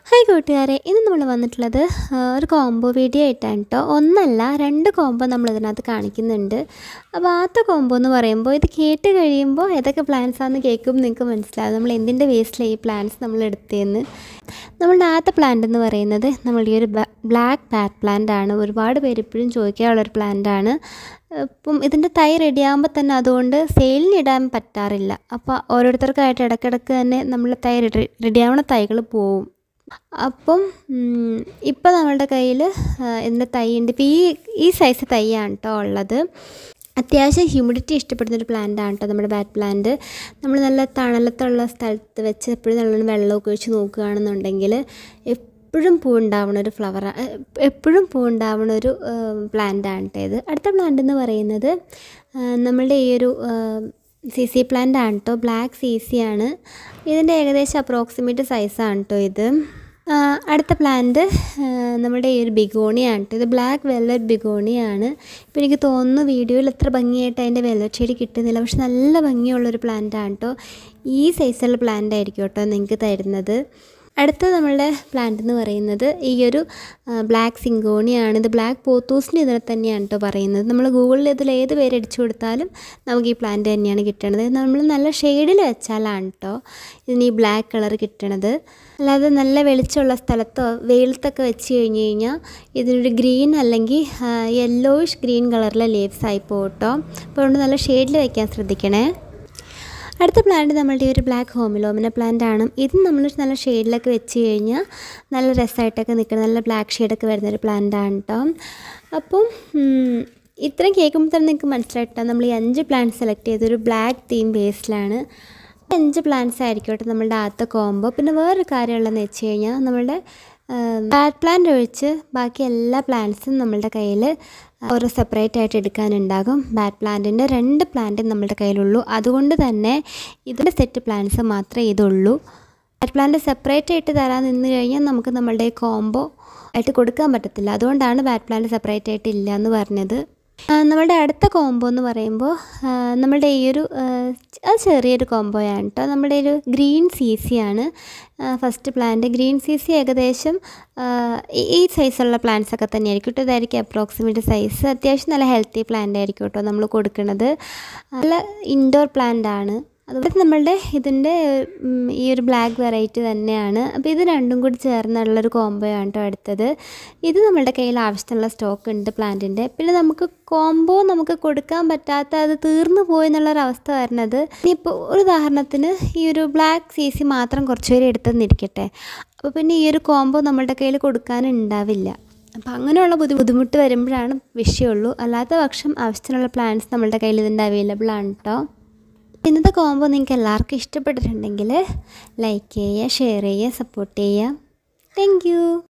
hi കൂട്ടുകാരെ ഇന്ന് നമ്മൾ വന്നിട്ടുള്ളത് ആ, ഒരു കോംബോ വീഡിയോ ആയിട്ടാണ് കേട്ടോ ഒന്നല്ല രണ്ട് കോംബോ നമ്മൾ ഇതിനകത്ത് കാണിക്കുന്നുണ്ട് അപ്പോൾ ആദ്യത്തെ കോംബോ എന്ന് പറയുമ്പോൾ ഇത് കേട്ട് കഴിയുമ്പോൾ ഏതൊക്കെ പ്ലാൻസ് ആണെന്ന് കേൾക്കുമ്പോൾ നിങ്ങൾക്ക് മനസ്സിലാവും നമ്മൾ എന്തിൻ്റെ വേസ്റ്റിലാണ് ഈ പ്ലാന്റ്സ് നമ്മൾ എടുത്തതെന്ന് നമ്മളുടെ ആദ്യത്തെ പ്ലാന്റ് എന്ന് പറയുന്നത് നമ്മളുടെ ഈ ഒരു ബ്ലാക്ക് ബാറ്റ് പ്ലാന്റ് ആണ് ഒരുപാട് പേര് ഇപ്പോഴും ചോദിക്കാനുള്ളൊരു പ്ലാന്റ് ആണ് ഇപ്പം ഇതിൻ്റെ തൈ റെഡിയാകുമ്പോൾ തന്നെ അതുകൊണ്ട് സെയിലിന് ഇടാൻ പറ്റാറില്ല അപ്പോൾ ഓരോരുത്തർക്കായിട്ട് ഇടയ്ക്കിടയ്ക്ക് തന്നെ നമ്മൾ തൈ റെഡിയാവണ തൈകൾ പോവും അപ്പം ഇപ്പം നമ്മളുടെ കയ്യിൽ ഇതിൻ്റെ തൈ ഉണ്ട് ഇപ്പോൾ ഈ ഈ സൈസ് തൈയാണ് കേട്ടോ ഉള്ളത് അത്യാവശ്യം ഹ്യൂമിഡിറ്റി ഇഷ്ടപ്പെടുന്ന ഒരു പ്ലാന്റ് ആണ് കേട്ടോ നമ്മുടെ ബാറ്റ് പ്ലാന്റ് നമ്മൾ നല്ല തണലത്തുള്ള സ്ഥലത്ത് വെച്ച് എപ്പോഴും നല്ലോണം വെള്ളമൊക്കെ ഒഴിച്ച് നോക്കുകയാണെന്നുണ്ടെങ്കിൽ എപ്പോഴും പൂ ഉണ്ടാവുന്ന ഒരു ഫ്ലവർ എപ്പോഴും പൂ ഉണ്ടാവുന്ന ഒരു പ്ലാന്റ് ആണ് കേട്ടോ ഇത് അടുത്ത പ്ലാന്റ് എന്ന് പറയുന്നത് ആ, നമ്മളുടെ ഈ ഒരു സി സി പ്ലാന്റ് ആണ് കേട്ടോ ബ്ലാക്ക് സി സി ആണ് ഇതിൻ്റെ ഏകദേശം അപ്രോക്സിമേറ്റ് സൈസാണ് കേട്ടോ ഇത് ആ, അടുത്ത പ്ലാന്റ് നമ്മുടെ ഈ ഒരു ബിഗോണിയാണ് കേട്ടോ ഇത് ബ്ലാക്ക് വെല്ലറ്റ് ബിഗോണിയാണ് ഇപ്പോൾ എനിക്ക് തോന്നുന്നു വീഡിയോയിൽ എത്ര ഭംഗിയായിട്ട് അതിൻ്റെ വെല്ലറ്റ് ഷെയ്ഡ് കിട്ടുന്നില്ല പക്ഷെ നല്ല ഭംഗിയുള്ളൊരു പ്ലാന്റാണ് കേട്ടോ ഈ സൈസുള്ള പ്ലാന്റ് ആയിരിക്കും കേട്ടോ നിങ്ങൾക്ക് തരുന്നത് അടുത്ത നമ്മളുടെ പ്ലാന്റ് എന്ന് പറയുന്നത് ഈ ഒരു ബ്ലാക്ക് സിങ്കോണിയാണ് ഇത് ബ്ലാക്ക് പോത്തൂസിൻ്റെ ഇതിനെ തന്നെയാണ് കേട്ടോ പറയുന്നത് നമ്മൾ ഗൂഗിളിൽ ഇതിൽ ഏത് പേര് അടിച്ചു കൊടുത്താലും നമുക്ക് ഈ പ്ലാന്റ് തന്നെയാണ് കിട്ടണത് നമ്മൾ നല്ല ഷെയ്ഡിൽ വെച്ചാലാണ് കേട്ടോ ഇതിന് ഈ ബ്ലാക്ക് കളർ കിട്ടണത് അല്ലാതെ നല്ല വെളിച്ചമുള്ള സ്ഥലത്തോ വെയിലത്തൊക്കെ വെച്ച് കഴിഞ്ഞ് കഴിഞ്ഞാൽ ഇതിനൊരു ഗ്രീൻ അല്ലെങ്കിൽ യെല്ലോയിഷ് ഗ്രീൻ കളറിലെ ലീവ്സ് ആയി പോകും കേട്ടോ അപ്പോൾ അതുകൊണ്ട് നല്ല ഷെയ്ഡിൽ വയ്ക്കാൻ ശ്രദ്ധിക്കണേ അടുത്ത പ്ലാന്റ് നമ്മളുടെ ഈ ഒരു ബ്ലാക്ക് ഹോമിലോമിന പ്ലാന്റ് ആണ് ഇത് നമ്മൾ നല്ല ഷെയ്ഡിലൊക്കെ വെച്ച് കഴിഞ്ഞാൽ നല്ല രസമായിട്ടൊക്കെ നിൽക്കുന്ന നല്ല ബ്ലാക്ക് ഷെയ്ഡൊക്കെ വരുന്ന ഒരു പ്ലാന്റ് ആണ് കേട്ടോ അപ്പം ഉം, ഇത്രയും കേൾക്കുമ്പോൾ തന്നെ നിങ്ങൾക്ക് മനസ്സിലായിട്ടോ നമ്മൾ ഈ അഞ്ച് പ്ലാന്റ് സെലക്ട് ചെയ്തൊരു ബ്ലാക്ക് തീം ബേസിലാണ് അഞ്ച് പ്ലാന്റ്സ് ആയിരിക്കും കേട്ടോ നമ്മളുടെ ആദ്യത്തെ കോംബോ പിന്നെ വേറൊരു കാര്യമുള്ളതെന്ന് വെച്ച് കഴിഞ്ഞാൽ നമ്മളുടെ ബാറ്റ് പ്ലാന്റ് ഒഴിച്ച് ബാക്കി എല്ലാ പ്ലാന്റ്സും നമ്മളുടെ കയ്യിൽ ഓരോ സെപ്പറേറ്റ് ആയിട്ട് എടുക്കാനുണ്ടാകും ബാറ്റ് പ്ലാന്റിൻ്റെ രണ്ട് പ്ലാന്റ് നമ്മളുടെ കയ്യിലുള്ളൂ അതുകൊണ്ട് തന്നെ ഇതിൻ്റെ സെറ്റ് പ്ലാന്റ്സ് മാത്രമേ ഇതുള്ളൂ ബാറ്റ് പ്ലാന്റ് സെപ്പറേറ്റ് ആയിട്ട് തരാൻ നിന്ന് കഴിഞ്ഞാൽ നമുക്ക് നമ്മളുടെ കോംബോ ആയിട്ട് കൊടുക്കാൻ പറ്റത്തില്ല അതുകൊണ്ടാണ് ബാറ്റ് പ്ലാന്റ് സെപ്പറേറ്റ് ആയിട്ട് ഇല്ല എന്ന് പറഞ്ഞത് ആ, നമ്മളുടെ അടുത്ത കോംബോ എന്ന് പറയുമ്പോൾ ആ, നമ്മളുടെ ഈ ഒരു ആ, ച- അത് ചെറിയൊരു കോംബോയാണ് കേട്ടോ നമ്മുടെ ഒരു ഗ്രീൻ സി സി ആണ് first plant green C C ഏകദേശം ആ, ഈ- ഈ സൈസുള്ള പ്ലാന്റ്സ് ഒക്കെ തന്നെയായിരിക്കും കേട്ടോ ഇതായിരിക്കും അപ്രോക്സിമേറ്റ് സൈസ് അത്യാവശ്യം നല്ല ഹെൽത്തി പ്ലാന്റ് ആയിരിക്കും കേട്ടോ നമ്മൾ കൊടുക്കുന്നത് നല്ല ഇൻഡോർ പ്ലാന്റ് ആണ് അതുപോലെ നമ്മളുടെ ഇതിൻ്റെ ഉം, ഈ ഒരു ബ്ലാക്ക് വെറൈറ്റി തന്നെയാണ് അപ്പോൾ ഇത് രണ്ടും കൂടി ചേർന്നുള്ളൊരു കോംബോ ആണ് കേട്ടോ അടുത്തത് ഇത് നമ്മളുടെ കയ്യിൽ ആവശ്യത്തിനുള്ള സ്റ്റോക്ക് ഉണ്ട് പ്ലാന്റിൻ്റെ പിന്നെ നമുക്ക് കോംബോ നമുക്ക് കൊടുക്കാൻ പറ്റാത്ത അത് തീർന്നു പോയി എന്നുള്ളൊരവസ്ഥ വരുന്നത് ഇനിയിപ്പോൾ ഒരു ഉദാഹരണത്തിന് ഈ ഒരു ബ്ലാക്ക് സി സി മാത്രം കുറച്ച് പേര് എടുത്തെന്നിരിക്കട്ടെ അപ്പോൾ പിന്നെ ഈ ഒരു കോംബോ നമ്മളുടെ കയ്യിൽ കൊടുക്കാനുണ്ടാവില്ല അപ്പോൾ അങ്ങനെയുള്ള ബുദ്ധി ബുദ്ധിമുട്ട് വരുമ്പോഴാണ് വിഷയമുള്ളൂ അല്ലാത്ത പക്ഷം ആവശ്യത്തിനുള്ള പ്ലാൻസ് നമ്മളുടെ കയ്യിൽ ഇതിൻ്റെ അവൈലബിൾ ആണ് കേട്ടോ ഇന്നത്തെ കോംബോ നിങ്ങൾക്ക് എല്ലാവർക്കും ഇഷ്ടപ്പെട്ടിട്ടുണ്ടെങ്കിൽ ലൈക്ക് ചെയ്യുക ഷെയർ ചെയ്യുക സപ്പോർട്ട് ചെയ്യുക താങ്ക്